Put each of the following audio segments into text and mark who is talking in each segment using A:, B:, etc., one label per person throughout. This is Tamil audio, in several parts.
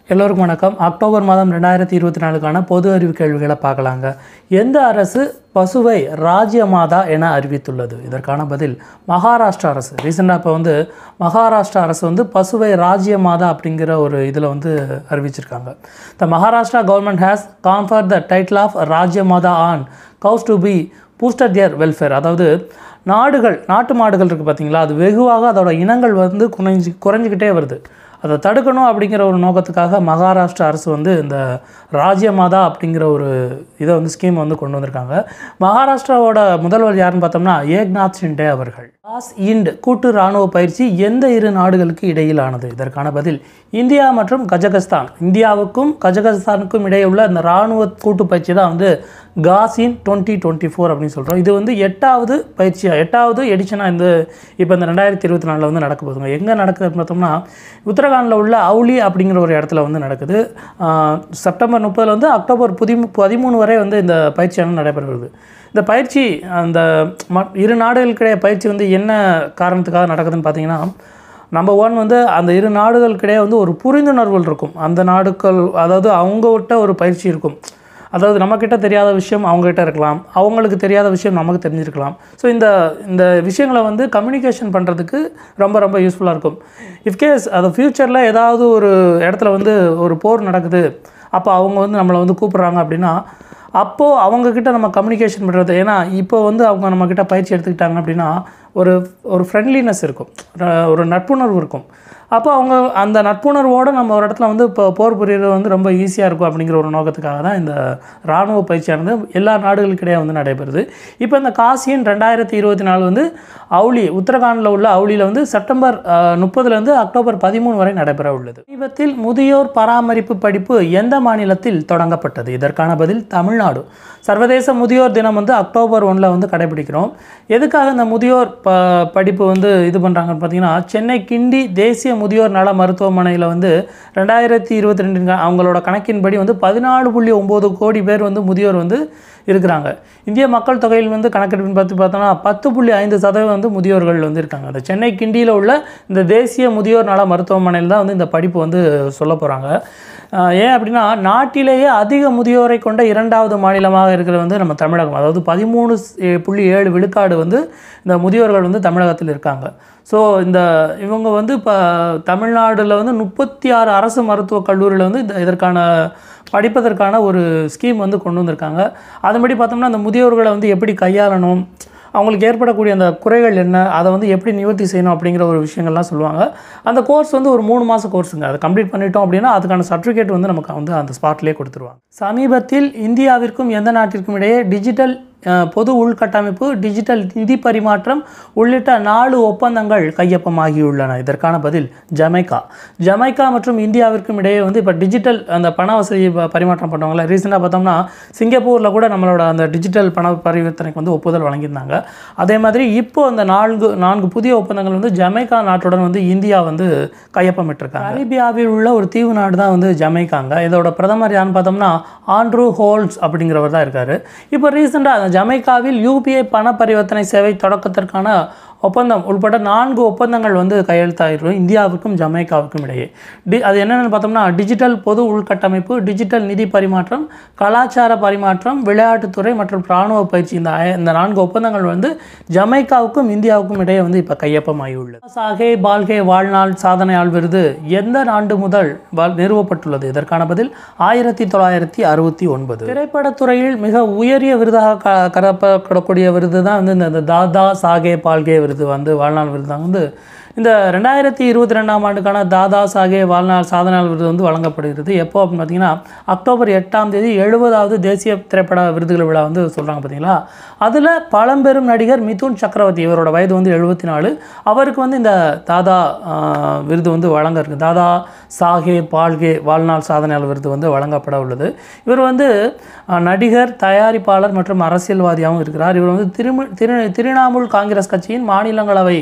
A: எல்லோருக்கும் வணக்கம் அக்டோபர் மாதம் ரெண்டாயிரத்தி இருபத்தி நாலுக்கான பொது அறிவு கேள்விகளை பார்க்கலாங்க எந்த அரசு பசுவை ராஜ்யமாதா என அறிவித்துள்ளது இதற்கான பதில் மகாராஷ்டிரா அரசு ரீசெண்டாக இப்போ வந்து மகாராஷ்டிரா அரசு வந்து பசுவை ராஜ்யமாதா அப்படிங்கிற ஒரு இதில் வந்து அறிவிச்சிருக்காங்க the Maharashtra government has confer the title of Rajyamata on cows to be booster their welfare அதாவது நாடுகள் நாட்டு மாடுகள் இருக்குது பார்த்தீங்களா அது வெகுவாக அதோட இனங்கள் வந்து குறைஞ்சி குறைஞ்சிக்கிட்டே வருது அதை தடுக்கணும் அப்படிங்கிற ஒரு நோக்கத்துக்காக மகாராஷ்டிரா அரசு வந்து இந்த ராஜ்யமாதா அப்படிங்கிற ஒரு இதை வந்து ஸ்கீம் வந்து கொண்டு வந்திருக்காங்க மகாராஷ்டிராவோட முதல்வர் யாருன்னு பார்த்தோம்னா ஏக்நாத் ஷிண்டே அவர்கள் பாஸ் இண்ட் கூட்டு இராணுவ பயிற்சி எந்த இரு நாடுகளுக்கு இடையிலானது இதற்கான பதில் இந்தியா மற்றும் கஜகஸ்தான் இந்தியாவுக்கும் கஜகஸ்தானுக்கும் இடையே உள்ள இந்த இராணுவ கூட்டு பயிற்சி தான் வந்து காசின் டுவெண்ட்டி டுவெண்ட்டி ஃபோர் அப்படின்னு சொல்கிறோம் இது வந்து எட்டாவது பயிற்சியாக எட்டாவது எடிஷனாக இந்த இப்போ இந்த ரெண்டாயிரத்தி இருபத்தி நாலில் வந்து நடக்க போகுதுங்க எங்கே நடக்குதுன்னு பார்த்தோம்னா உத்தரகாண்டில் உள்ள அவுலி அப்படிங்கிற ஒரு இடத்துல வந்து நடக்குது ஆஹ் செப்டம்பர் முப்பதில் வந்து அக்டோபர் புதி பதிமூணு வரை வந்து இந்த பயிற்சியானது நடைபெறுகிறது இந்த பயிற்சி அந்த ம- இரு நாடுகளுக்கிடையே பயிற்சி வந்து என்ன காரணத்துக்காக நடக்குதுன்னு பார்த்தீங்கன்னா நம்பர் ஒன் வந்து அந்த இரு நாடுகளுக்கிடையே வந்து ஒரு புரிந்துணர்வுகள் இருக்கும் அந்த நாடுகள் அதாவது அவங்ககிட்ட ஒரு பயிற்சி இருக்கும் அதாவது நம்மக்கிட்ட தெரியாத விஷயம் அவங்ககிட்ட இருக்கலாம் அவங்களுக்கு தெரியாத விஷயம் நமக்கு தெரிஞ்சிருக்கலாம் ஸோ இந்த இந்த விஷயங்களை வந்து கம்யூனிகேஷன் பண்ணுறதுக்கு ரொம்ப ரொம்ப யூஸ்ஃபுல்லாக இருக்கும் இஃப்கேஸ் அது ஃப்யூச்சரில் ஏதாவது ஒரு இடத்துல வந்து ஒரு போர் நடக்குது அப்போ அவங்க வந்து நம்மளை வந்து கூப்பிட்றாங்க அப்படின்னா அப்போது அவங்கக்கிட்ட நம்ம கம்யூனிகேஷன் பண்ணுறது ஏன்னா இப்போ வந்து அவங்க நம்மக்கிட்ட பயிற்சி எடுத்துக்கிட்டாங்க அப்படின்னா ஒரு ஒரு ஃப்ரெண்ட்லினஸ் இருக்கும் ர- ஒரு நட்புணர்வு இருக்கும் அப்போ அவங்க அந்த நட்புணர்வோடு நம்ம ஒரு இடத்துல வந்து இப்போ போர் புரியுறது வந்து ரொம்ப ஈஸியாக இருக்கும் அப்படிங்கிற ஒரு நோக்கத்துக்காக தான் இந்த இராணுவ பயிற்சியானது எல்லா நாடுகளுக்கிடையே வந்து நடைபெறுது இப்போ இந்த காசியன் ரெண்டாயிரத்தி இருபத்தி நாலு வந்து அவுலி உத்தரகாண்டில் உள்ள அவுலியில் வந்து செப்டம்பர் முப்பதுலேருந்து அக்டோபர் பதிமூணு வரை நடைபெற உள்ளது சமீபத்தில் முதியோர் பராமரிப்பு படிப்பு எந்த மாநிலத்தில் தொடங்கப்பட்டது இதற்கான பதில் தமிழ்நாடு சர்வதேச முதியோர் தினம் வந்து அக்டோபர் ஒன்றில் வந்து கடைபிடிக்கிறோம் எதுக்காக இந்த முதியோர் ப படிப்பு வந்து இது பண்ணுறாங்கன்னு பார்த்தீங்கன்னா சென்னை கிண்டி தேசிய முதியோர் நல மருத்துவமனையில் வந்து ரெண்டாயிரத்தி இருபத்தி ரெண்டு அவங்களோட கணக்கின்படி வந்து பதினாலு புள்ளி ஒம்பது கோடி பேர் வந்து முதியோர் வந்து இருக்கிறாங்க இந்திய மக்கள் தொகையில் வந்து கணக்கெடுப்பின் பார்த்து பார்த்தோன்னா பத்து புள்ளி ஐந்து சதவீதம் வந்து முதியோர்கள் வந்து இருக்காங்க அந்த சென்னை கிண்டியில் உள்ள இந்த தேசிய முதியோர் நல மருத்துவமனையில் தான் வந்து இந்த படிப்பு வந்து சொல்ல போகிறாங்க ஏன் அப்படின்னா நாட்டிலேயே அதிக முதியோரை கொண்ட இரண்டாவது மாநிலமாக இருக்கிறது வந்து நம்ம தமிழகம் அதாவது பதிமூணு புள்ளி ஏழு விழுக்காடு வந்து இந்த முதியோர்கள் வந்து தமிழகத்தில் இருக்காங்க ஸோ இந்த இவங்க வந்து இப்போ தமிழ்நாடுல வந்து முப்பத்தி ஆறு அரசு மருத்துவக் கல்லூரியில் வந்து இந்த இதற்கான படிப்பதற்கான ஒரு ஸ்கீம் வந்து கொண்டு வந்திருக்காங்க அதுபடி பார்த்தோம்னா அந்த முதியோர்களை வந்து எப்படி கையாளணும் அவங்களுக்கு ஏற்படக்கூடிய அந்த குறைகள் என்ன அதை வந்து எப்படி நிவர்த்தி செய்யணும் அப்படிங்கிற ஒரு விஷயங்கள்லாம் சொல்லுவாங்க அந்த கோர்ஸ் வந்து ஒரு மூணு மாத கோர்ஸுங்க அதை கம்ப்ளீட் பண்ணிட்டோம் அப்படின்னா அதுக்கான சர்டிஃபிகேட் வந்து நமக்கு வந்து அந்த ஸ்பாட்லேயே கொடுத்துருவாங்க சமீபத்தில் இந்தியாவிற்கும் எந்த நாட்டிற்கும் இடையே டிஜிட்டல் அஹ், பொது உள்கட்டமைப்பு டிஜிட்டல் நிதி பரிமாற்றம் உள்ளிட்ட நாலு ஒப்பந்தங்கள் கையொப்பமாகியுள்ளன இதற்கான பதில் ஜமைக்கா ஜமைக்கா மற்றும் இந்தியாவிற்கும் இடையே வந்து இப்போ டிஜிட்டல் அந்த பண வசதி ப- பரிமாற்றம் பண்ணுவாங்கல்ல ரீசெண்டாக பார்த்தோம்னா சிங்கப்பூரில் கூட நம்மளோட அந்த டிஜிட்டல் பண பரிவர்த்தனைக்கு வந்து ஒப்புதல் வழங்கியிருந்தாங்க அதே மாதிரி இப்போ அந்த நான்கு நான்கு புதிய ஒப்பந்தங்கள் வந்து ஜமைக்கா நாட்டுடன் வந்து இந்தியா வந்து கையொப்பமிட்டிருக்காங்க அரேபியாவில் உள்ள ஒரு தீவு நாடு தான் வந்து ஜமைக்காங்க இதோட பிரதமர் யாருன்னு பார்த்தோம்னா ஆண்ட்ரூ ஹோல்ஸ் அப்படிங்கிறவர் தான் இருக்கார் இப்போ ரீசெண்டாக அந்த ஜமைக்காவில் யூபிஐ பண பரிவர்த்தனை சேவை தொடக்கத்திற்கான ஒப்பந்தம் உள்பட நான்கு ஒப்பந்தங்கள் வந்து கையெழுத்தாகிடும் இந்தியாவுக்கும் ஜமைக்காவுக்கும் இடையே டி அது என்னென்னு பார்த்தோம்னா டிஜிட்டல் பொது உள்கட்டமைப்பு டிஜிட்டல் நிதி பரிமாற்றம் கலாச்சார பரிமாற்றம் விளையாட்டுத்துறை மற்றும் இராணுவ பயிற்சி இந்த ஐ- இந்த நான்கு ஒப்பந்தங்கள் வந்து ஜமைக்காவுக்கும் இந்தியாவுக்கும் இடையே வந்து இப்போ கையொப்பமாகியுள்ளது சாகே பால்கே வாழ்நாள் சாதனையாள் விருது எந்த ஆண்டு முதல் வ- நிறுவப்பட்டுள்ளது இதற்கான பதில் ஆயிரத்தி தொள்ளாயிரத்தி அறுபத்தி ஒன்பது திரைப்படத்துறையில் மிக உயரிய விருதாக க கருதப்படக்கூடிய விருது தான் வந்து இந்த இந்த தாதா சாகே பால்கே விருது வந்து வாழ்நாள் விருது தான் வந்து இந்த ரெண்டாயிரத்தி இருபத்தி ரெண்டாம் ஆண்டுக்கான தாதா சாகே வாழ்நாள் சாதனையாளர் விருது வந்து வழங்கப்படுகிறது எப்போ அப்படின்னு பார்த்தீங்கன்னா அக்டோபர் எட்டாம் தேதி எழுபதாவது தேசிய திரைப்பட விருதுகள் விழா வந்து சொல்கிறாங்க பார்த்தீங்களா அதில் பழம்பெரும் நடிகர் மிதுன் சக்கரவர்த்தி இவரோட வயது வந்து எழுபத்தி நாலு அவருக்கு வந்து இந்த தாதா ஆஹ், விருது வந்து வழங்க இருக்கு தாதா சாகே பால்கே வாழ்நாள் சாதனையாளர் விருது வந்து வழங்கப்பட உள்ளது இவர் வந்து ஆஹ், நடிகர் தயாரிப்பாளர் மற்றும் அரசியல்வாதியாகவும் இருக்கிறார் இவர் வந்து திருமு திரு திரிணாமுல் காங்கிரஸ் கட்சியின் மாநிலங்களவை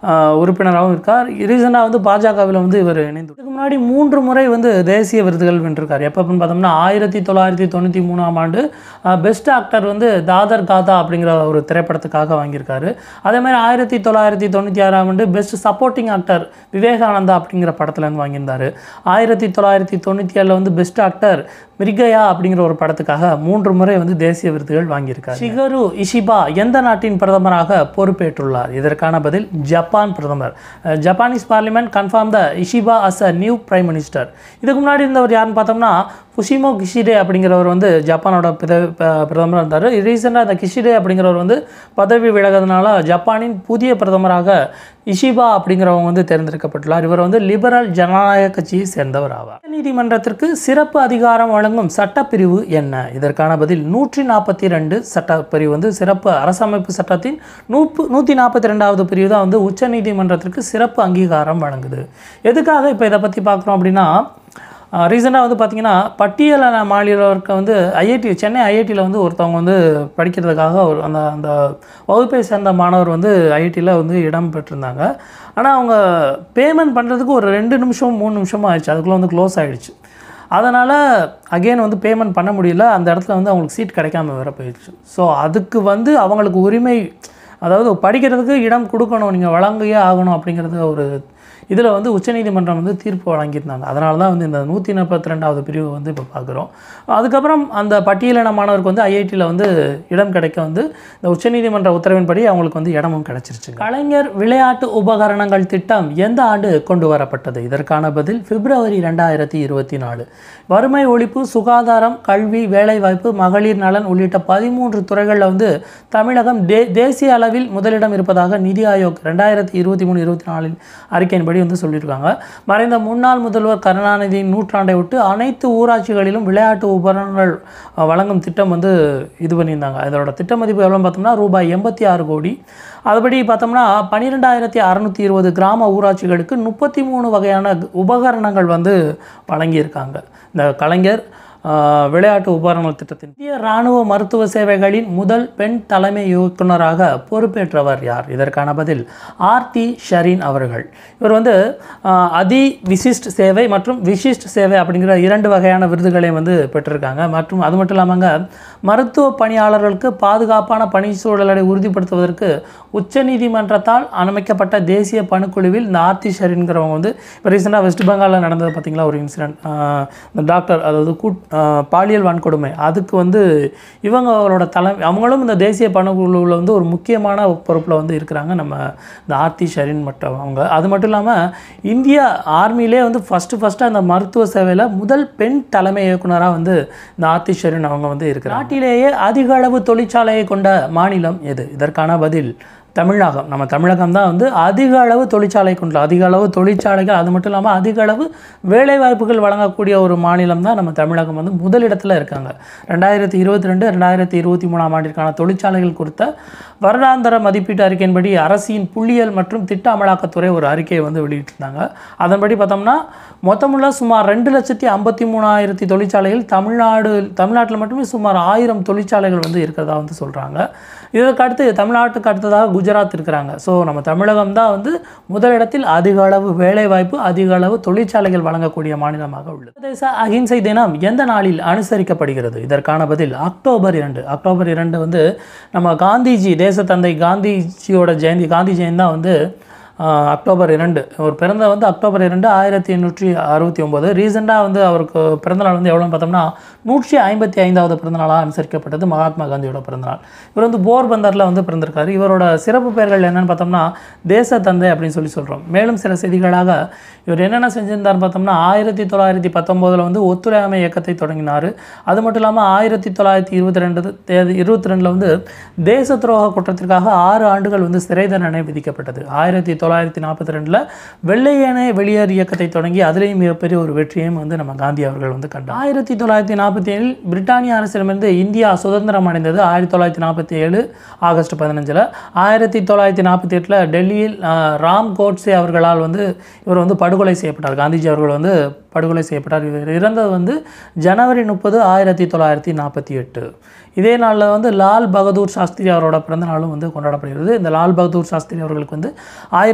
A: ஆஹ், உறுப்பினராகவும் இருக்கார் ரீசெண்டாக வந்து பாஜகவில் வந்து இவர் இணைந்து இதுக்கு முன்னாடி மூன்று முறை வந்து தேசிய விருதுகள் வென்றிருக்கார் எப்போன்னு பார்த்தோம்னா ஆயிரத்தி தொள்ளாயிரத்தி தொண்ணூற்றி மூணாம் ஆண்டு பெஸ்ட் ஆக்டர் வந்து தாதர் காதா அப்படிங்கிற ஒரு திரைப்படத்துக்காக வாங்கியிருக்காரு அதே மாதிரி ஆயிரத்தி தொள்ளாயிரத்தி தொண்ணூற்றி ஆறாம் ஆண்டு பெஸ்ட் சப்போர்ட்டிங் ஆக்டர் விவேகானந்தா அப்படிங்கிற படத்துல இருந்து வாங்கியிருந்தார் ஆயிரத்தி தொள்ளாயிரத்தி தொண்ணூற்றி ஏழில் வந்து பெஸ்ட் ஆக்டர் மிருகயா அப்படிங்கிற ஒரு படத்துக்காக மூன்று முறை வந்து தேசிய விருதுகள் வாங்கியிருக்கார் ஷிகரு இஷிபா எந்த நாட்டின் பிரதமராக பொறுப்பேற்றுள்ளார் இதற்கான பதில் ஜப்பான் பிரதமர் ah, Japanese parliament confirm the Ishiba as a new prime minister இதுக்கு முன்னாடி இருந்தவர் யாருன்னு பார்த்தோம்னா புஷிமோ கிஷிடே அப்படிங்கிறவர் வந்து ஜப்பானோட பித ப- பிரதமராக இருந்தார் ரீசெண்டாக இந்த கிஷிடே அப்படிங்கிறவர் வந்து பதவி விலகிறதுனால ஜப்பானின் புதிய பிரதமராக இஷிபா அப்படிங்கிறவங்க வந்து தேர்ந்தெடுக்கப்பட்டுள்ளார் இவர் வந்து லிபரல் ஜனநாயக கட்சியை சேர்ந்தவர் ஆவார் நீதிமன்றத்திற்கு சிறப்பு அதிகாரம் வழங்கும் சட்டப்பிரிவு என்ன இதற்கான பதில் நூற்றி நாற்பத்தி ரெண்டு சட்டப்பிரிவு வந்து சிறப்பு அரசமைப்பு சட்டத்தின் நூப்பு நூற்றி நாற்பத்தி ரெண்டாவது பிரிவு தான் வந்து உச்சநீதிமன்றத்திற்கு சிறப்பு அங்கீகாரம் வழங்குது எதுக்காக இப்போ இதை பற்றி பார்க்குறோம் அப்படின்னா ரீசெண்டாக வந்து பார்த்தீங்கன்னா பட்டியலான மாநிலருக்கு வந்து ஐஐடி சென்னை ஐஐடியில் வந்து ஒருத்தவங்க வந்து படிக்கிறதுக்காக ஒரு அந்த அந்த வகுப்பை சேர்ந்த மாணவர் வந்து ஐஐடியில் வந்து இடம் பெற்றிருந்தாங்க ஆனால் அவங்க பேமெண்ட் பண்ணுறதுக்கு ஒரு ரெண்டு நிமிஷம் மூணு நிமிஷமும் ஆயிடுச்சு அதுக்குள்ளே வந்து க்ளோஸ் ஆகிடுச்சு அதனால் அகெயின் வந்து பேமெண்ட் பண்ண முடியல அந்த இடத்துல வந்து அவங்களுக்கு சீட் கிடைக்காம வேற போயிடுச்சு ஸோ அதுக்கு வந்து அவங்களுக்கு உரிமை அதாவது படிக்கிறதுக்கு இடம் கொடுக்கணும் நீங்கள் வழங்கியே ஆகணும் அப்படிங்கிறது ஒரு இதில் வந்து உச்சநீதிமன்றம் வந்து தீர்ப்பு வழங்கியிருந்தாங்க அதனால தான் வந்து இந்த நூற்றி நாற்பத்தி ரெண்டாவது பிரிவு வந்து இப்போ பார்க்குறோம் அதுக்கப்புறம் அந்த பட்டியலின மாணவருக்கு வந்து ஐஐடியில் வந்து இடம் கிடைக்க வந்து இந்த உச்சநீதிமன்ற உத்தரவின்படி அவங்களுக்கு வந்து இடமும் கிடைச்சிருச்சு கலைஞர் விளையாட்டு உபகரணங்கள் திட்டம் எந்த ஆண்டு கொண்டு வரப்பட்டது இதற்கான பதில் பிப்ரவரி ரெண்டாயிரத்தி இருபத்தி நாலு வறுமை ஒழிப்பு சுகாதாரம் கல்வி வேலைவாய்ப்பு மகளிர் நலன் உள்ளிட்ட பதிமூன்று துறைகளில் வந்து தமிழகம் தே தேசிய அளவில் முதலிடம் இருப்பதாக நிதி ஆயோக் ரெண்டாயிரத்தி இருபத்தி மூணு இருபத்தி நாலில் அறிக்கையின்படி வந்து சொல்லியிருக்காங்க மறைந்த முன்னாள் முதல்வர் கருணாநிதியின் நூற்றாண்டை விட்டு அனைத்து ஊராட்சிகளிலும் விளையாட்டு உபகரணங்கள் அஹ், வழங்கும் திட்டம் வந்து இது பண்ணியிருந்தாங்க இதோட திட்ட மதிப்பு எவ்வளோன்னு பார்த்தோம்னா ரூபாய் எண்பத்தி ஆறு கோடி அதுபடி பார்த்தோம்னா பன்னிரெண்டாயிரத்தி அறநூற்றி இருபது கிராம ஊராட்சிகளுக்கு முப்பத்தி மூணு வகையான உபகரணங்கள் வந்து வழங்கியிருக்காங்க இந்த கலைஞர் ஆஹ், விளையாட்டு உபகரணங்கள் திட்டத்தின் இந்திய இராணுவ மருத்துவ சேவைகளின் முதல் பெண் தலைமை இயக்குனராக பொறுப்பேற்றவர் யார் இதற்கான பதில் ஆர்த்தி ஷரீன் அவர்கள் இவர் வந்து ஆஹ், அதி விசிஷ்ட் சேவை மற்றும் விசிஷ்ட் சேவை அப்படிங்கிற இரண்டு வகையான விருதுகளை வந்து பெற்றிருக்காங்க மற்றும் அது மட்டும் இல்லாமங்க மருத்துவ பணியாளர்களுக்கு பாதுகாப்பான பணி சூழலை உறுதிப்படுத்துவதற்கு உச்சநீதிமன்றத்தால் அமைக்கப்பட்ட தேசிய பணிக்குழுவில் இந்த ஆர்த்தி ஷரீன்கிறவங்க வந்து இப்போ ரீசெண்டாக வெஸ்ட் பெங்காலில் நடந்தது பார்த்தீங்களா ஒரு இன்சிடென்ட் இந்த டாக்டர் அதாவது கூட் ஆஹ், பாலியல் வன்கொடுமை அதுக்கு வந்து இவங்களோட தலை அவங்களும் இந்த தேசிய பணிக்குழுவில் வந்து ஒரு முக்கியமான பொறுப்பில் வந்து இருக்கிறாங்க நம்ம இந்த ஆர்த்தி ஷரீன் மற்றும் அவங்க அது மட்டும் இல்லாமல் இந்திய ஆர்மியிலே வந்து ஃபஸ்ட்டு ஃபஸ்ட்டு அந்த மருத்துவ சேவையில் முதல் பெண் தலைமை இயக்குனராக வந்து இந்த ஆர்த்தி ஷரீன் அவங்க வந்து இருக்கிறாங்க நாட்டிலேயே அதிக அளவு தொழிற்சாலையை கொண்ட மாநிலம் எது இதற்கான பதில் தமிழகம் நம்ம தமிழகம் தான் வந்து அதிக அளவு தொழிற்சாலை கொண்டு அதிக அளவு தொழிற்சாலைகள் அது மட்டும் இல்லாமல் அதிக அளவு வேலைவாய்ப்புகள் வழங்கக்கூடிய ஒரு மாநிலம் தான் நம்ம தமிழகம் வந்து முதலிடத்தில் இருக்காங்க ரெண்டாயிரத்தி இருபத்தி ரெண்டு ரெண்டாயிரத்தி இருபத்தி மூணாம் ஆண்டிற்கான தொழிற்சாலைகள் குறித்த வருடாந்திர மதிப்பீட்டு அறிக்கையின்படி அரசின் புள்ளியியல் மற்றும் திட்ட அமலாக்கத்துறை ஒரு அறிக்கையை வந்து வெளியிட்டிருந்தாங்க அதன்படி பார்த்தோம்னா மொத்தமுள்ள சுமார் ரெண்டு லட்சத்தி ஐம்பத்தி மூணாயிரத்தி தொழிற்சாலைகள் தமிழ்நாடு தமிழ்நாட்டில் மட்டுமே சுமார் ஆயிரம் தொழிற்சாலைகள் வந்து இருக்கிறதா வந்து சொல்கிறாங்க இதற்கு அடுத்து தமிழ்நாட்டுக்கு அடுத்ததாக குஜராத் இருக்கிறாங்க ஸோ நம்ம தமிழகம் தான் வந்து முதலிடத்தில் அதிக அளவு வேலைவாய்ப்பு அதிக அளவு தொழிற்சாலைகள் வழங்கக்கூடிய மாநிலமாக உள்ளது சர்வதேச அகிம்சை தினம் எந்த நாளில் அனுசரிக்கப்படுகிறது இதற்கான பதில் அக்டோபர் இரண்டு அக்டோபர் இரண்டு வந்து நம்ம காந்திஜி தேசத்தந்தை காந்திஜியோட ஜெயந்தி காந்தி ஜெயந்தி தான் வந்து ஆஹ், அக்டோபர் இரண்டு அவர் பிறந்த வந்து அக்டோபர் இரண்டு ஆயிரத்தி எண்ணூற்றி அறுபத்தி ஒம்பது ரீசெண்டாக வந்து அவருக்கு பிறந்தநாள் வந்து எவ்வளோன்னு பார்த்தோம்னா நூற்றி ஐம்பத்தி ஐந்தாவது பிறந்தநாளாக அனுசரிக்கப்பட்டது மகாத்மா காந்தியோட பிறந்தநாள் இவர் வந்து போர்பந்தரில் வந்து பிறந்திருக்காரு இவரோட சிறப்பு பெயர்கள் என்னன்னு பார்த்தோம்னா தேசத்தந்தை அப்படின்னு சொல்லி சொல்கிறோம் மேலும் சில செய்திகளாக இவர் என்னென்ன செஞ்சிருந்தாருன்னு பார்த்தோம்னா ஆயிரத்தி தொள்ளாயிரத்தி பத்தொம்போதில் வந்து ஒத்துழையாமை இயக்கத்தை தொடங்கினார் அது மட்டும் இல்லாமல் ஆயிரத்தி தொள்ளாயிரத்தி இருபத்தி ரெண்டு தேதி இருபத்தி ரெண்டில் வந்து தேச துரோக குற்றத்திற்காக ஆறு ஆண்டுகள் வந்து சிறை தண்டனை விதிக்கப்பட்டது ஆயிரத்தி தொள்ளாயிரத்தி நாற்பத்தி ரெண்டில் வெள்ளையனே வெளியேறு இயக்கத்தை தொடங்கி அதுலேயும் மிகப்பெரிய ஒரு வெற்றியையும் வந்து நம்ம காந்தி அவர்கள் வந்து கண்டார் ஆயிரத்தி தொள்ளாயிரத்தி நாற்பத்தி ஏழில் பிரிட்டானிய அரசிடமிருந்து இந்தியா சுதந்திரம் அடைந்தது ஆயிரத்தி தொள்ளாயிரத்தி நாற்பத்தி ஏழு ஆகஸ்ட் பதினஞ்சில் ஆயிரத்தி தொள்ளாயிரத்தி நாற்பத்தி எட்டில் டெல்லியில் ஆஹ், ராம் கோட்ஸே அவர்களால் வந்து இவர் வந்து படுகொலை செய்யப்பட்டார் காந்திஜி அவர்கள் வந்து படுகொலை செய்யப்பட்டார் இவர் இறந்தது வந்து ஜனவரி முப்பது ஆயிரத்தி தொள்ளாயிரத்தி நாற்பத்தி எட்டு இதே நாளில் வந்து லால் பகதூர் சாஸ்திரி அவரோட பிறந்த நாளும் வந்து கொண்டாடப்படுகிறது இந்த லால் பகதூர் சாஸ்திரி அவர்களுக்கு வந்து ஆயிரத்தி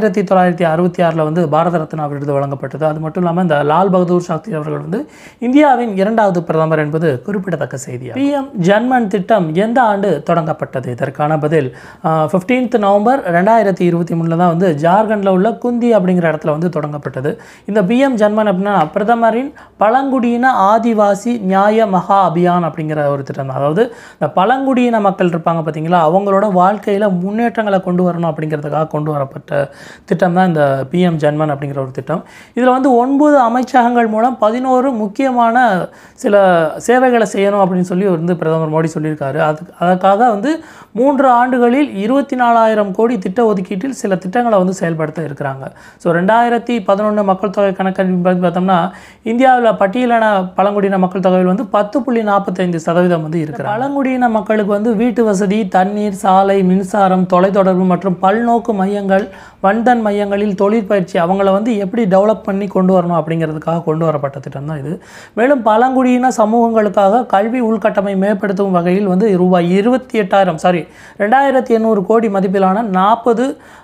A: ஆயிரத்தி தொள்ளாயிரத்தி அறுபத்தி ஆறில் வந்து பாரத ரத்னா விருது வழங்கப்பட்டது அது மட்டும் இல்லாமல் இந்த லால் பகதூர் சாஸ்திரி அவர்கள் வந்து இந்தியாவின் இரண்டாவது பிரதமர் என்பது குறிப்பிடத்தக்க செய்தி பிஎம் ஜன்மன் திட்டம் எந்த ஆண்டு தொடங்கப்பட்டது இதற்கான பதில் ஃபிஃப்டீன்த் நவம்பர் ரெண்டாயிரத்தி இருபத்தி மூணில் தான் வந்து ஜார்க்கண்டில் உள்ள குந்தி அப்படிங்கிற இடத்துல வந்து தொடங்கப்பட்டது இந்த பிஎம் ஜன்மன் அப்படின்னா பிரதமரின் பழங்குடியின ஆதிவாசி நியாய மகா அபியான் அப்படிங்கிற ஒரு திட்டம் தான். அதாவது இந்த பழங்குடியின மக்கள் இருப்பாங்க பார்த்தீங்களா அவங்களோட வாழ்க்கையில் முன்னேற்றங்களை கொண்டு வரணும் அப்படிங்கிறதுக்காக கொண்டு வரப்பட்ட திட்டம் தான் இந்த பிஎம் ஜன்மன் அப்படிங்கிற ஒரு திட்டம் இதில் வந்து ஒன்பது அமைச்சகங்கள் மூலம் பதினோரு முக்கியமான சில சேவைகளை செய்யணும் அப்படின்னு சொல்லி வந்து பிரதமர் மோடி சொல்லியிருக்காரு அதுக்கு அதற்காக வந்து மூன்று ஆண்டுகளில் இருபத்தி நாலாயிரம் கோடி திட்ட ஒதுக்கீட்டில் சில திட்டங்களை வந்து செயல்படுத்த இருக்கிறாங்க ஸோ ரெண்டாயிரத்தி பதினொன்று மக்கள் தொகை கணக்கெடுப்பு படி பார்த்தோம்னா இந்தியாவில் பட்டியலான பழங்குடியின மக்கள் தொகையில் வந்து பத்து புள்ளி நாற்பத்தைந்து சதவீதம் வந்து இருக்கிறாங்க பழங்குடியின மக்களுக்கு வந்து வீட்டு வசதி தண்ணீர் சாலை மின்சாரம் தொலைத்தொடர்பு மற்றும் பல்நோக்கு மையங்கள் வன்தன் மையங்களில் தொழிற்பயிற்சி அவங்கள வந்து எப்படி டெவலப் பண்ணி கொண்டு வரணும் அப்படிங்கிறதுக்காக கொண்டு வரப்பட்ட திட்டம் தான் இது மேலும் பழங்குடியின சமூகங்களுக்காக கல்வி உள்கட்டமை மேம்படுத்தும் வகையில் வந்து ரூபாய் இருபத்தி எட்டாயிரம் சாரி ரெண்டாயிரத்தி எண்ணூறு கோடி மதிப்பிலான நாற்பது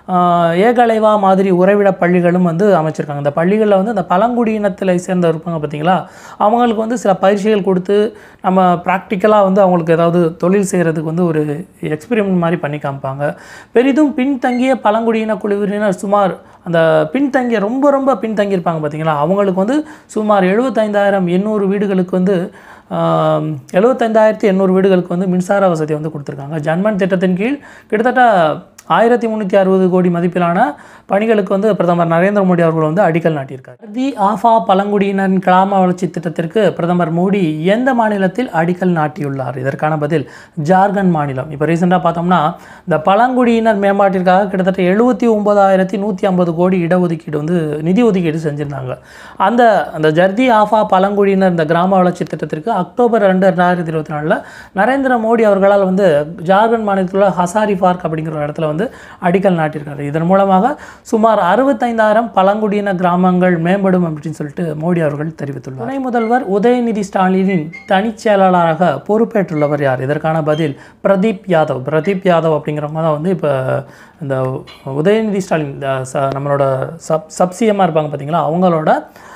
A: ஏகலைவா மாதிரி உறைவிட பள்ளிகளும் வந்து அமைச்சிருக்காங்க இந்த பள்ளிகளில் வந்து அந்த பழங்குடியினத்தில் சேர்ந்த இருப்பாங்க பார்த்தீங்களா அவங்களுக்கு வந்து சில பயிற்சிகள் கொடுத்து நம்ம ப்ராக்டிக்கலாக வந்து அவங்களுக்கு ஏதாவது தொழில் செய்கிறதுக்கு வந்து ஒரு எக்ஸ்பெரிமெண்ட் மாதிரி பண்ணி காமிப்பாங்க பெரிதும் பின்தங்கிய பழங்குடியின குழுவினர் சுமார் அந்த பின்தங்கிய ரொம்ப ரொம்ப பின்தங்கியிருப்பாங்க பார்த்தீங்களா அவங்களுக்கு வந்து சுமார் எழுபத்தைந்தாயிரம் எண்ணூறு வீடுகளுக்கு வந்து ஆம், எழுபத்தைந்தாயிரத்தி எண்ணூறு வீடுகளுக்கு வந்து மின்சார வசதி வந்து கொடுத்துருக்காங்க ஜன்மன் திட்டத்தின் கீழ் கிட்டத்தட்ட ஆயிரத்தி முந்நூற்றி அறுபது கோடி மதிப்பிலான பணிகளுக்கு வந்து பிரதமர் நரேந்திர மோடி அவர்கள் வந்து அடிக்கல் நாட்டியிருக்கார் தி ஆஃபா பழங்குடியினரின் கிராம வளர்ச்சி திட்டத்திற்கு பிரதமர் மோடி எந்த மாநிலத்தில் அடிக்கல் நாட்டியுள்ளார் இதற்கான பதில் ஜார்க்கண்ட் மாநிலம் இப்போ ரீசெண்டாக பார்த்தோம்னா இந்த பழங்குடியினர் மேம்பாட்டிற்காக கிட்டத்தட்ட எழுபத்தி ஒன்பதாயிரத்தி நூற்றி ஐம்பது கோடி இடஒதுக்கீடு வந்து நிதி ஒதுக்கீடு செஞ்சுருந்தாங்க அந்த அந்த ஜர்தி ஆஃபா பழங்குடியினர் இந்த கிராம வளர்ச்சி திட்டத்திற்கு அக்டோபர் ரெண்டு ரெண்டாயிரத்தி இருபத்தி நாலில் நரேந்திர மோடி அவர்களால் வந்து ஜார்க்கண்ட் மாநிலத்தில் உள்ள ஹசாரி பார்க் அப்படிங்கிற ஒரு இடத்துல வந்து அடிக்கல் நாட்டியிருக்காரு இதன் மூலமாக சுமார் அறுபத்தைந்தாயிரம் பழங்குடியின கிராமங்கள் மேம்படும் அப்படின்னு சொல்லிட்டு மோடி அவர்கள் தெரிவித்துள்ளார் துணை முதல்வர் உதயநிதி ஸ்டாலினின் தனிச் செயலாளராக பொறுப்பேற்றுள்ளவர் யார் இதற்கான பதில் பிரதீப் யாதவ் பிரதீப் யாதவ் அப்படிங்கிறவங்க தான் வந்து இப்போ இந்த உதயநிதி ஸ்டாலின் இந்த ச- நம்மளோட சப் சப்சிஎம்மாக இருப்பாங்க பார்த்தீங்களா அவங்களோட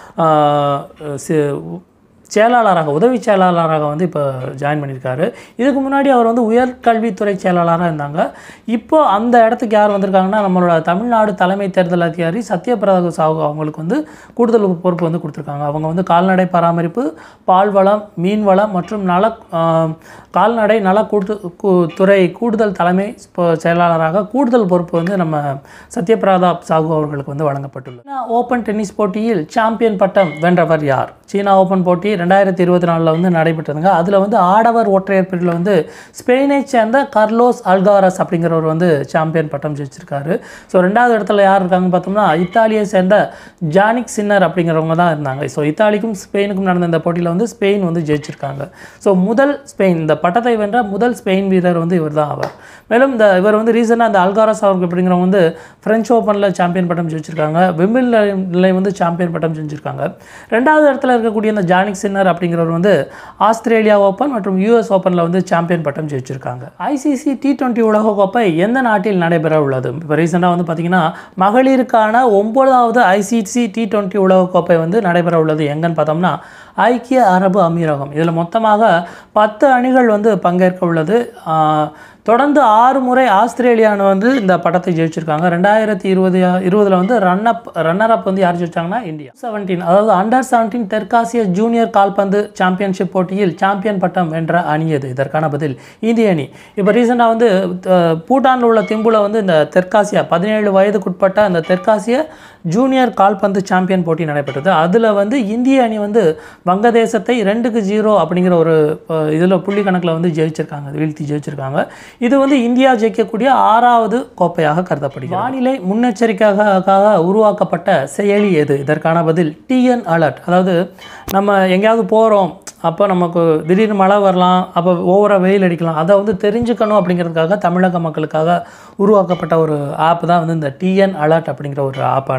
A: ஆஹ், சி- செயலாளராக உதவி செயலாளராக வந்து இப்போ ஜாயின் பண்ணியிருக்காரு இதுக்கு முன்னாடி அவர் வந்து உயர்கல்வித்துறை செயலாளராக இருந்தாங்க இப்போ அந்த இடத்துக்கு யார் வந்திருக்காங்கன்னா நம்மளோட தமிழ்நாடு தலைமை தேர்தல் அதிகாரி சத்யபிரதா சாகு அவங்களுக்கு வந்து கூடுதல் பொறுப்பு வந்து கொடுத்துருக்காங்க அவங்க வந்து கால்நடை பராமரிப்பு பால்வளம் மீன்வளம் மற்றும் நல ஆஹ், கால்நடை நல கூட்டு கூ- துறை கூடுதல் தலைமை பொ- செயலாளராக கூடுதல் பொறுப்பு வந்து நம்ம சத்யபிரதாப் சாகு அவர்களுக்கு வந்து வழங்கப்பட்டுள்ளது சீனா ஓப்பன் டென்னிஸ் போட்டியில் சாம்பியன் பட்டம் வென்றவர் யார் சீனா ஓப்பன் போட்டி ரெண்டாயிரத்தி இருபத்தி நாலில் வந்து நடைபெற்றதுங்க அதில் வந்து ஆடவர் ஒற்றையர் பிரிவில் வந்து ஸ்பெயினை சேர்ந்த கார்லோஸ் அல்காரஸ் அப்படிங்கிறவர் வந்து சாம்பியன் பட்டம் ஜெயிச்சிருக்காரு ஸோ ரெண்டாவது இடத்துல யார் இருக்காங்கன்னு பார்த்தோம்னா இத்தாலியை சேர்ந்த ஜானிக் சின்னர் அப்படிங்கிறவங்க தான் இருந்தாங்க ஸோ இத்தாலிக்கும் ஸ்பெயினுக்கும் நடந்த இந்த போட்டியில் வந்து ஸ்பெயின் வந்து ஜெயிச்சிருக்காங்க ஸோ முதல் ஸ்பெயின் இந்த பட்டத்தை வென்ற முதல் ஸ்பெயின் வீரர் வந்து இவர் தான் ஆவார் மேலும் இந்த இவர் வந்து ரீசனாக இந்த அல்காரஸ் அவர்கள் அப்படிங்கிறவங்க வந்து ஃப்ரெஞ்ச் ஓப்பனில் சாம்பியன் பட்டம் ஜெயிச்சிருக்காங்க விம்பிள்ல வந்து சாம்பியன் பட்டம் செஞ்சுருக்காங்க ரெண்டாவது இடத்துல இருக்கக்கூடிய இந்த ஜானிக் சின்னர் அப்படிங்கிறவர் வந்து ஆஸ்திரேலியா ஓப்பன் மற்றும் யூஎஸ் ஓப்பனில் வந்து சாம்பியன் பட்டம் ஜெயிச்சிருக்காங்க ஐசிசி டி டுவெண்ட்டி உலகக்கோப்பை எந்த நாட்டில் நடைபெற உள்ளது இப்போ ரீசெண்டாக வந்து பார்த்திங்கன்னா மகளிருக்கான ஒன்பதாவது ஐசிசி டி டுவெண்ட்டி உலகக்கோப்பை வந்து நடைபெற உள்ளது எங்கன்னு பார்த்தோம்னா ஐக்கிய அரபு அமீரகம் இதில் மொத்தமாக பத்து அணிகள் வந்து பங்கேற்க உள்ளது ஆஹ், தொடர்ந்து ஆறு முறை ஆஸ்திரேலியானு வந்து இந்த பட்டத்தை ஜெயிச்சிருக்காங்க ரெண்டாயிரத்தி இருபது இருபதில் வந்து ரன் அப் ரன்னர் அப் வந்து யார் ஜெயிச்சாங்கன்னா இந்தியா செவன்டீன் அதாவது அண்டர் செவன்டீன் தெற்காசிய ஜூனியர் கால்பந்து சாம்பியன்ஷிப் போட்டியில் சாம்பியன் பட்டம் வென்ற அணி எது இதற்கான பதில் இந்திய அணி இப்போ ரீசெண்டாக வந்து அஹ், பூட்டானில் உள்ள திம்புல வந்து இந்த தெற்காசியா பதினேழு வயதுக்குட்பட்ட அந்த தெற்காசிய ஜூனியர் கால்பந்து சாம்பியன் போட்டி நடைபெற்றது அதில் வந்து இந்திய அணி வந்து வங்கதேசத்தை ரெண்டுக்கு ஜீரோ அப்படிங்கிற ஒரு இதில் புள்ளி கணக்கில் வந்து ஜெயிச்சிருக்காங்க வீழ்த்தி ஜெயிச்சிருக்காங்க இது வந்து இந்தியா ஜெயிக்கக்கூடிய ஆறாவது கோப்பையாக கருதப்படுகிறது வானிலை முன்னெச்சரிக்கைக்காக உருவாக்கப்பட்ட செயலி எது இதற்கான பதில் டிஎன் அலர்ட் அதாவது நம்ம எங்கேயாவது போகிறோம் அப்போ நமக்கு திடீர்னு மழை வரலாம் அப்போ ஓவராக வெயில் அடிக்கலாம் அதை வந்து தெரிஞ்சுக்கணும் அப்படிங்கிறதுக்காக தமிழக மக்களுக்காக உருவாக்கப்பட்ட ஒரு ஆப் தான் வந்து இந்த டிஎன் அலர்ட் அப்படிங்கிற ஒரு ஆப்பானது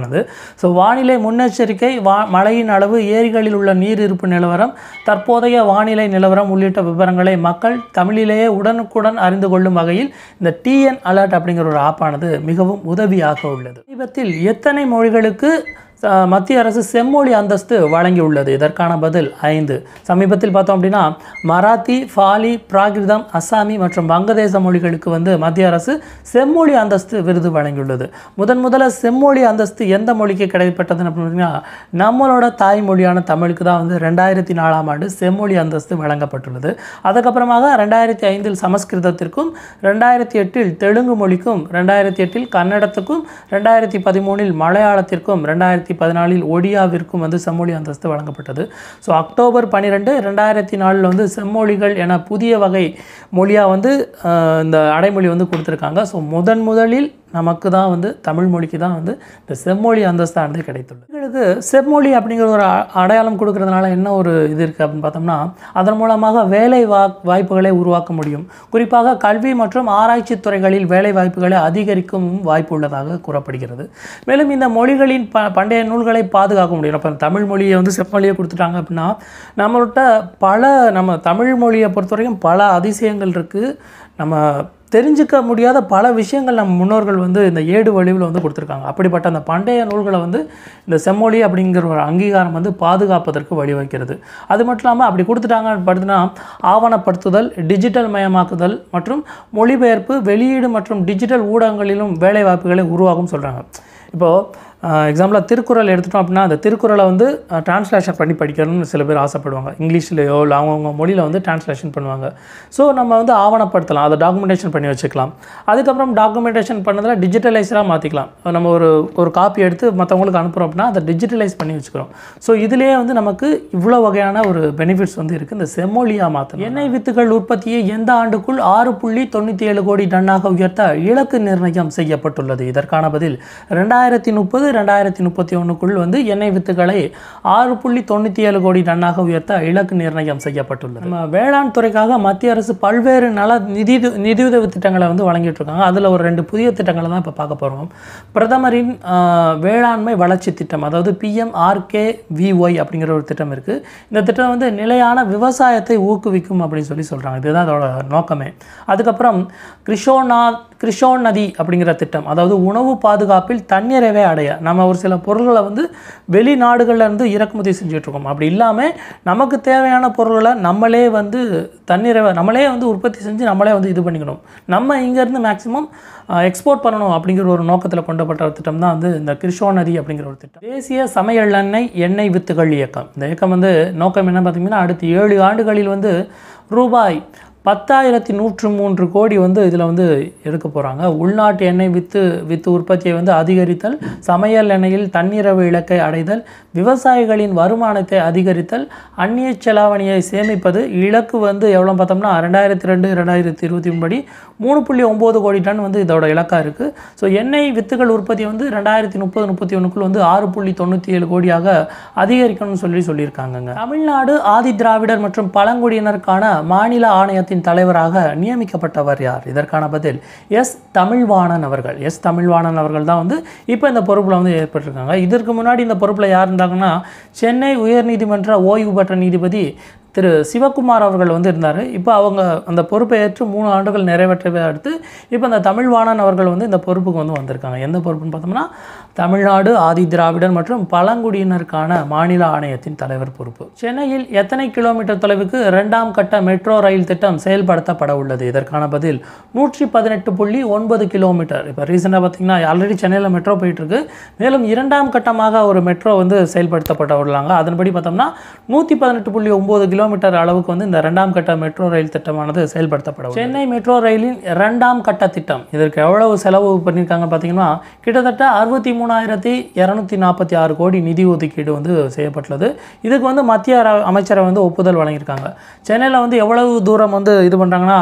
A: அறிவிப்பானது ஸோ வானிலை முன்னெச்சரிக்கை வா மழையின் அளவு ஏரிகளில் உள்ள நீர் இருப்பு நிலவரம் தற்போதைய வானிலை நிலவரம் உள்ளிட்ட விவரங்களை மக்கள் தமிழிலேயே உடனுக்குடன் அறிந்து கொள்ளும் வகையில் இந்த டிஎன் அலர்ட் அப்படிங்கிற ஒரு ஆப்பானது மிகவும் உதவியாக உள்ளது சமீபத்தில் எத்தனை மொழிகளுக்கு அஹ், மத்திய அரசு செம்மொழி அந்தஸ்து வழங்கியுள்ளது இதற்கான பதில் ஐந்து சமீபத்தில் பார்த்தோம் அப்படின்னா மராத்தி ஃபாலி பிராகிருதம் அஸ்ஸாமி மற்றும் வங்கதேச மொழிகளுக்கு வந்து மத்திய அரசு செம்மொழி அந்தஸ்து விருது வழங்கியுள்ளது முதன் முதல்ல செம்மொழி அந்தஸ்து எந்த மொழிக்கு கிடைக்கப்பட்டதுன்னு அப்படின்னா நம்மளோட தாய்மொழியான தமிழுக்கு தான் வந்து ரெண்டாயிரத்தி நாலாம் ஆண்டு செம்மொழி அந்தஸ்து வழங்கப்பட்டுள்ளது அதுக்கப்புறமாக ரெண்டாயிரத்தி ஐந்தில் சமஸ்கிருதத்திற்கும் ரெண்டாயிரத்தி எட்டில் தெலுங்கு மொழிக்கும் ரெண்டாயிரத்தி எட்டில் கன்னடத்துக்கும் ரெண்டாயிரத்தி பதிமூணில் மலையாளத்திற்கும் ரெண்டாயிரத்தி பதினாலில் ஒடியாவிற்கும் வந்து செம்மொழி அந்தஸ்து வழங்கப்பட்டது ஸோ அக்டோபர் பன்னிரெண்டு ரெண்டாயிரத்தி நாலில் வந்து செம்மொழிகள் என புதிய வகை மொழியாக வந்து அஹ், இந்த அடைமொழி வந்து கொடுத்துருக்காங்க ஸோ முதன் முதலில் நமக்கு தான் வந்து தமிழ் மொழிக்கு தான் வந்து இந்த செம்மொழி அந்தஸ்தானது கிடைத்துள்ளது எங்களுக்கு செம்மொழி அப்படிங்கிற ஒரு அ- அடையாளம் கொடுக்கறதுனால என்ன ஒரு இது இருக்குது அப்படின்னு பார்த்தோம்னா அதன் மூலமாக வேலை வா வாய்ப்புகளை உருவாக்க முடியும் குறிப்பாக கல்வி மற்றும் ஆராய்ச்சி துறைகளில் வேலை வாய்ப்புகளை அதிகரிக்கும் வாய்ப்பு உள்ளதாக கூறப்படுகிறது மேலும் இந்த மொழிகளின் ப பண்டைய நூல்களை பாதுகாக்க முடியும் இப்போ தமிழ் மொழியை வந்து செம்மொழியை கொடுத்துட்டாங்க அப்படின்னா நம்மள்கிட்ட பல நம்ம தமிழ் மொழியை பொறுத்த வரைக்கும் பல அதிசயங்கள் இருக்குது நம்ம தெரிஞ்சுக்க முடியாத பல விஷயங்கள் நம்ம முன்னோர்கள் வந்து இந்த ஏடு வடிவில் வந்து கொடுத்துருக்காங்க அப்படிப்பட்ட அந்த பண்டைய நூல்களை வந்து இந்த செம்மொழி அப்படிங்கிற ஒரு அங்கீகாரம் வந்து பாதுகாப்பதற்கு வழிவகுக்கிறது அது மட்டும் இல்லாமல் அப்படி கொடுத்துட்டாங்க படுத்துனா ஆவணப்படுத்துதல் டிஜிட்டல் மயமாக்குதல் மற்றும் மொழிபெயர்ப்பு வெளியீடு மற்றும் டிஜிட்டல் ஊடகங்களிலும் வேலை வாய்ப்புகளை உருவாகும் சொல்கிறாங்க இப்போது எக்ஸாம்பிளாக திருக்குறள் எடுத்துட்டோம் அப்படின்னா அந்த திருக்குறளை வந்து டிரான்ஸ்லேஷன் பண்ணி படிக்கணும்னு சில பேர் ஆசைப்படுவாங்க இங்கிலீஷ்லேயோ இல்லை அவங்கவுங்க மொழியில் வந்து டிரான்ஸ்லேஷன் பண்ணுவாங்க ஸோ நம்ம வந்து ஆவணப்படுத்தலாம் அதை டாக்குமெண்டேஷன் பண்ணி வச்சுக்கலாம் அதுக்கப்புறம் டாக்குமெண்டேஷன் பண்ணதில் டிஜிட்டலைஸராக மாற்றிக்கலாம் நம்ம ஒரு ஒரு காப்பி எடுத்து மற்றவங்களுக்கு அனுப்புகிறோம் அப்படின்னா அதை டிஜிட்டலைஸ் பண்ணி வச்சுக்கிறோம் ஸோ இதுலேயே வந்து நமக்கு இவ்வளோ வகையான ஒரு பெனிஃபிட்ஸ் வந்து இருக்குது இந்த செம்மொழியாக மாற்றணும் எண்ணெய் வித்துகள் உற்பத்தியை எந்த ஆண்டுக்குள் ஆறு புள்ளி தொண்ணூற்றி ஏழு கோடி டன்னாக உயர்த்த இலக்கு நிர்ணயம் செய்யப்பட்டுள்ளது இதற்கான பதில் ரெண்டாயிரத்தி முப்பது ரெண்டாயிரத்தி முப்பத்தி ஒன்றுக்குள் வந்து எண்ணெய் வித்துகளை ஆறு புள்ளி தொண்ணூற்றி ஏழு கோடி டன்னாக உயர்த்த இலக்கு நிர்ணயம் செய்யப்பட்டுள்ளது நம்ம வேளாண் துறைக்காக மத்திய அரசு பல்வேறு நல நிதி நிதியுதவி திட்டங்களை வந்து வழங்கிட்டு இருக்காங்க அதில் ஒரு ரெண்டு புதிய திட்டங்களை தான் இப்போ பார்க்க போகிறோம் பிரதமரின் ஆஹ், வேளாண்மை வளர்ச்சி திட்டம் அதாவது பிஎம்ஆர்கே விஒய் அப்படிங்கிற ஒரு திட்டம் இருக்குது இந்த திட்டம் வந்து நிலையான விவசாயத்தை ஊக்குவிக்கும் அப்படின்னு சொல்லி சொல்கிறாங்க இதுதான் அதோட நோக்கமே அதுக்கப்புறம் கிருஷோனா கிருஷோன் நதி அப்படிங்கிற திட்டம் அதாவது உணவு பாதுகாப்பில் தன்னிறைவை அடைய நம்ம ஒரு சில பொருள்களை வந்து வெளிநாடுகள்ல இருந்து இறக்குமதி செஞ்சுட்டு இருக்கோம் அப்படி இல்லாமல் நமக்கு தேவையான பொருள்களை நம்மளே வந்து தன்னிறைவை நம்மளே வந்து உற்பத்தி செஞ்சு நம்மளே வந்து இது பண்ணிக்கணும் நம்ம இங்கேருந்து மேக்ஸிமம் எக்ஸ்போர்ட் பண்ணணும் அப்படிங்கிற ஒரு நோக்கத்தில் கொண்டப்பட்ட ஒரு திட்டம் தான் வந்து இந்த கிருஷ்ணோ நதி அப்படிங்கிற ஒரு திட்டம் தேசிய சமையல் எண்ணெய் எண்ணெய் வித்துகள் இயக்கம் இந்த இயக்கம் வந்து நோக்கம் என்ன பார்த்தீங்கன்னா அடுத்த ஏழு ஆண்டுகளில் வந்து ரூபாய் பத்தாயிரத்தி நூற்று மூன்று கோடி வந்து இதில் வந்து எடுக்க போகிறாங்க உள்நாட்டு எண்ணெய் வித்து வித்து உற்பத்தியை வந்து அதிகரித்தல் சமையல் எண்ணெயில் தன்னிறவு இலக்கை அடைதல் விவசாயிகளின் வருமானத்தை அதிகரித்தல் அந்நிய செலாவணியை சேமிப்பது இலக்கு வந்து எவ்வளோ பார்த்தோம்னா ரெண்டாயிரத்தி ரெண்டு ரெண்டாயிரத்தி இருபத்தி படி மூணு புள்ளி ஒம்பது கோடி டன் வந்து இதோட இலக்காக இருக்குது ஸோ எண்ணெய் வித்துகள் உற்பத்தி வந்து ரெண்டாயிரத்தி முப்பது முப்பத்தி ஒன்றுக்குள் வந்து ஆறு புள்ளி தொண்ணூற்றி ஏழு கோடியாக அதிகரிக்கணும்னு சொல்லி சொல்லியிருக்காங்கங்க தமிழ்நாடு ஆதி திராவிடர் மற்றும் பழங்குடியினருக்கான மாநில ஆணையத்தின் தலைவராக நியமிக்கப்பட்டவர் யார் இதற்கான பதில் எஸ் தமிழ்வாணன் அவர்கள் எஸ் தமிழ்வாணன் அவர்கள் தான் வந்து இப்போ இந்த பொறுப்பில் வந்து ஏற்பட்டிருக்காங்க இதற்கு முன்னாடி இந்த பொறுப்பில் யார் இருந்தாங்கன்னா சென்னை உயர்நீதிமன்ற ஓய்வு பெற்ற நீதிபதி திரு சிவகுமார் அவர்கள் வந்து இருந்தார் இப்போ அவங்க அந்த பொறுப்பை ஏற்று மூணு ஆண்டுகள் நிறைவேற்றவே அடுத்து இப்போ இந்த தமிழ்வாணன் அவர்கள் வந்து இந்த பொறுப்புக்கு வந்து வந்திருக்காங்க எந்த பொறுப்புன்னு பார்த்தோம்னா தமிழ்நாடு ஆதி திராவிடர் மற்றும் பழங்குடியினருக்கான மாநில ஆணையத்தின் தலைவர் பொறுப்பு சென்னையில் எத்தனை கிலோமீட்டர் தொலைவுக்கு இரண்டாம் கட்ட மெட்ரோ ரயில் திட்டம் செயல்படுத்தப்பட உள்ளது இதற்கான பதில் நூற்றி பதினெட்டு புள்ளி ஒன்பது கிலோமீட்டர் இப்போ ரீசெண்டாக பார்த்தீங்கன்னா ஆல்ரெடி சென்னையில் மெட்ரோ போயிட்டுருக்கு மேலும் இரண்டாம் கட்டமாக ஒரு மெட்ரோ வந்து செயல்படுத்தப்பட உள்ளாங்க அதன்படி பார்த்தோம்னா நூற்றி பதினெட்டு புள்ளி ஒம்பது கிலோமீட்டர் அளவுக்கு வந்து இந்த இரண்டாம் கட்ட மெட்ரோ ரயில் திட்டமானது செயல்படுத்தப்பட உள்ளது. சென்னை மெட்ரோ ரயிலின் இரண்டாம் கட்ட திட்டம் இதற்கு எவ்வளவு செலவு பண்ணியிருக்காங்க பார்த்தீங்கன்னா கிட்டத்தட்ட அறுபத்தி மூணாயிரத்தி இரநூத்தி நாற்பத்தி ஆறு கோடி நிதி ஒதுக்கீடு வந்து செய்யப்பட்டுள்ளது இதுக்கு வந்து மத்திய அர- அமைச்சரை வந்து ஒப்புதல் வழங்கியிருக்காங்க சென்னையில் வந்து எவ்வளவு தூரம் வந்து இது பண்ணுறாங்கன்னா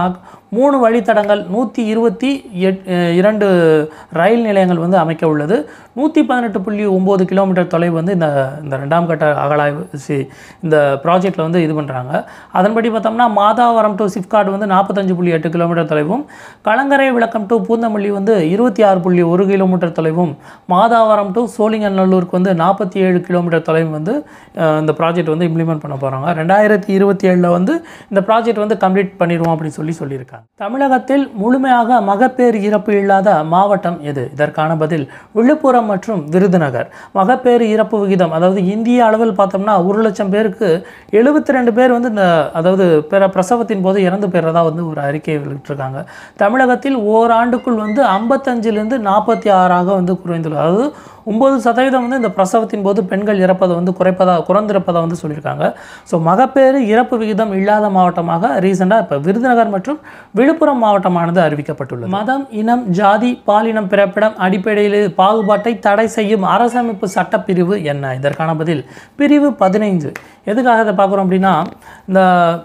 A: மூணு வழித்தடங்கள் நூற்றி இருபத்தி எட் அஹ் இரண்டு ரயில் நிலையங்கள் வந்து அமைக்க உள்ளது நூற்றி பதினெட்டு புள்ளி ஒம்பது கிலோமீட்டர் தொலைவு வந்து இந்த இந்த ரெண்டாம் கட்ட அகலாய்வு சி இந்த ப்ராஜெக்டில் வந்து இது பண்ணுறாங்க அதன்படி பார்த்தோம்னா மாதாவரம் டு சிப்காட் வந்து நாற்பத்தஞ்சு புள்ளி எட்டு கிலோமீட்டர் தொலைவும் கலங்கரை விளக்கம் டு பூந்தமல்லி வந்து இருபத்தி ஆறு புள்ளி ஒரு கிலோமீட்டர் தொலைவும் மாதாவரம் டு சோழிங்கநல்லூருக்கு வந்து நாற்பத்தி ஏழு கிலோமீட்டர் தொலைவு வந்து அஹ், இந்த ப்ராஜெக்ட் வந்து இம்ப்ளிமெண்ட் பண்ண போகிறாங்க ரெண்டாயிரத்தி இருபத்தி ஏழில் வந்து இந்த ப்ராஜெக்ட் வந்து கம்ப்ளீட் பண்ணிடுவோம் அப்படின்னு சொல்லி சொல்லியிருக்காங்க தமிழகத்தில் முழுமையாக மகப்பேறு இறப்பு இல்லாத மாவட்டம் எது இதற்கான பதில் விழுப்புரம் மற்றும் விருதுநகர் மகப்பேறு இறப்பு விகிதம் அதாவது இந்திய அளவில் பார்த்தோம்னா ஒரு லட்சம் பேருக்கு எழுபத்தி ரெண்டு பேர் வந்து இந்த அதாவது பிற பிரசவத்தின் போது இறந்து போயிறதா வந்து ஒரு அறிக்கை வெளியிட்டிருக்காங்க தமிழகத்தில் ஓராண்டுக்குள் வந்து ஐம்பத்தஞ்சிலிருந்து நாற்பத்தி ஆறாக வந்து குறைந்துள்ளது அதாவது ஒம்பது சதவீதம் வந்து இந்த பிரசவத்தின் போது பெண்கள் இறப்பதை வந்து குறைப்பதா குறைந்திருப்பதாக வந்து சொல்லியிருக்காங்க ஸோ மகப்பேறு இறப்பு விகிதம் இல்லாத மாவட்டமாக ரீசெண்டாக இப்போ விருதுநகர் மற்றும் விழுப்புரம் மாவட்டமானது அறிவிக்கப்பட்டுள்ளது மதம் இனம் ஜாதி பாலினம் பிறப்பிடம் அடிப்படையில் பாகுபாட்டை தடை செய்யும் அரசமைப்பு சட்டப்பிரிவு என்ன இதற்கான பதில் பிரிவு பதினைந்து எதுக்காக இதை பார்க்குறோம் அப்படின்னா இந்த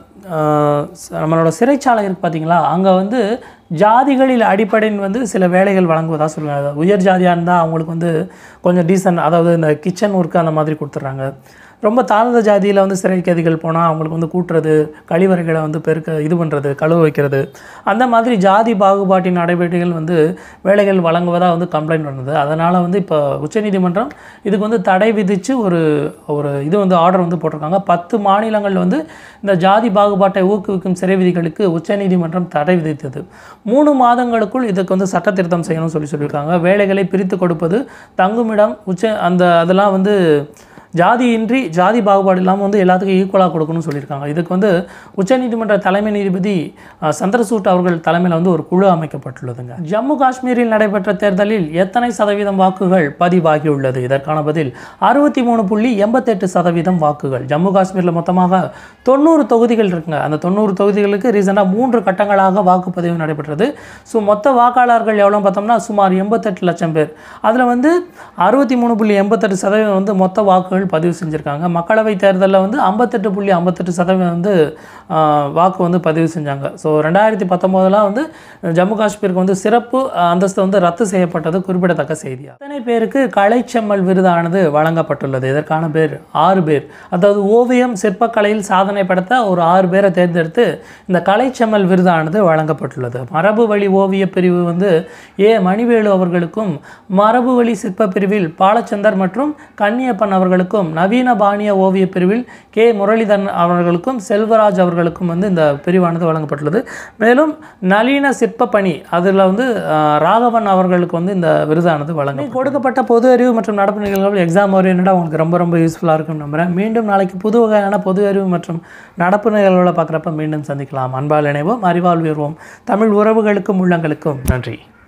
A: ஆஹ், ச- நம்மளோட சிறைச்சாலை இருக்குது பார்த்தீங்களா அங்கே வந்து ஜாதிகளில் அடிப்படையில் வந்து சில வேலைகள் வழங்குவதாக சொல்லுவாங்க உயர் ஜாதியாக இருந்தால் அவங்களுக்கு வந்து கொஞ்சம் டீசன்ட் அதாவது இந்த கிச்சன் ஒர்க்கு அந்த மாதிரி கொடுத்துட்றாங்க ரொம்ப தாழ்ந்த ஜாதியில் வந்து சிறை கைதிகள் போனால் அவங்களுக்கு வந்து கூட்டுறது கழிவறைகளை வந்து பெருக்க இது பண்ணுறது கழுவ வைக்கிறது அந்த மாதிரி ஜாதி பாகுபாட்டின் நடவடிக்கைகள் வந்து வேலைகள் வழங்குவதாக வந்து கம்ப்ளைண்ட் வந்தது அதனால் வந்து இப்போ உச்சநீதிமன்றம் இதுக்கு வந்து தடை விதித்து ஒரு ஒரு இது வந்து ஆர்டர் வந்து போட்டிருக்காங்க பத்து மாநிலங்கள் வந்து இந்த ஜாதி பாகுபாட்டை ஊக்குவிக்கும் சிறை விதிகளுக்கு உச்சநீதிமன்றம் தடை விதித்தது மூணு மாதங்களுக்குள் இதுக்கு வந்து சட்ட திருத்தம் செய்யணும்னு சொல்லி சொல்லியிருக்காங்க வேலைகளை பிரித்து கொடுப்பது தங்குமிடம் உச்ச அந்த அதெல்லாம் வந்து ஜாதியின்றி ஜாதி பாகுபாடு இல்லாமல் வந்து எல்லாத்துக்கும் ஈக்குவலாக கொடுக்கணும்னு சொல்லியிருக்காங்க இதுக்கு வந்து உச்சநீதிமன்ற தலைமை நீதிபதி அஹ், சந்திரசூட் அவர்கள் தலைமையில் வந்து ஒரு குழு அமைக்கப்பட்டுள்ளதுங்க ஜம்மு காஷ்மீரில் நடைபெற்ற தேர்தலில் எத்தனை சதவீதம் வாக்குகள் பதிவாகியுள்ளது இதற்கான பதில் அறுபத்தி மூணு புள்ளி எண்பத்தெட்டு சதவீதம் வாக்குகள் ஜம்மு காஷ்மீரில் மொத்தமாக தொண்ணூறு தொகுதிகள் இருக்குங்க அந்த தொண்ணூறு தொகுதிகளுக்கு ரீசெண்டாக மூன்று கட்டங்களாக வாக்குப்பதிவு நடைபெற்றது ஸோ மொத்த வாக்காளர்கள் எவ்வளோ பார்த்தோம்னா சுமார் எண்பத்தெட்டு லட்சம் பேர் அதில் வந்து அறுபத்தி மூணு புள்ளி எண்பத்தெட்டு சதவீதம் வந்து மொத்த வாக்குகள் பதிவு செஞ்சுருக்காங்க மக்களவை தேர்தலில் வந்து ஐம்பத்தெட்டு புள்ளி ஐம்பத்தெட்டு சதவீதம் வந்து ஆஹ், வாக்கு வந்து பதிவு செஞ்சாங்க ஸோ ரெண்டாயிரத்தி பத்தொம்போதெல்லாம் வந்து ஜம்மு காஷ்மீருக்கு வந்து சிறப்பு அந்தஸ்து வந்து ரத்து செய்யப்பட்டது குறிப்பிடத்தக்க செய்தியாக எத்தனை பேருக்கு கலைச்செம்மல் விருதானது வழங்கப்பட்டுள்ளது இதற்கான பேர் ஆறு பேர் அதாவது ஓவியம் சிற்பக்கலையில் சாதனை படைத்த ஒரு ஆறு பேரை தேர்ந்தெடுத்து இந்த கலைச்செம்மல் விருதானது வழங்கப்பட்டுள்ளது மரபு வழி ஓவிய பிரிவு வந்து ஏ மணிவேலு அவர்களுக்கும் மரபு வழி சிற்ப பிரிவில் பாலச்சந்தர் மற்றும் கன்னியப்பன் அவர்களுக்கும் நவீன பாணிய ஓவிய பிரிவில் கே முரளிதரன் அவர்களுக்கும் செல்வராஜ் அவர்களுக்கும் வந்து இந்த பிரிவானது வழங்கப்பட்டுள்ளது மேலும் நளின சிற்ப பணி அதில் வந்து ஆஹ், ராகவன் அவர்களுக்கு வந்து இந்த விருதானது வழங்க கொடுக்கப்பட்ட பொது அறிவு மற்றும் நடப்பு நிகழ்வுகள் எக்ஸாம் ஓரியன்டாக உங்களுக்கு ரொம்ப ரொம்ப யூஸ்ஃபுல்லாக இருக்கும்னு நம்புகிறேன் மீண்டும் நாளைக்கு புது வகையான பொது அறிவு மற்றும் நடப்பு நிகழ்வுகளை பார்க்குறப்ப மீண்டும் சந்திக்கலாம் அன்பால் இணைவோம் அறிவால் உயர்வோம் தமிழ் உறவுகளுக்கும் உள்ளங்களுக்கும் நன்றி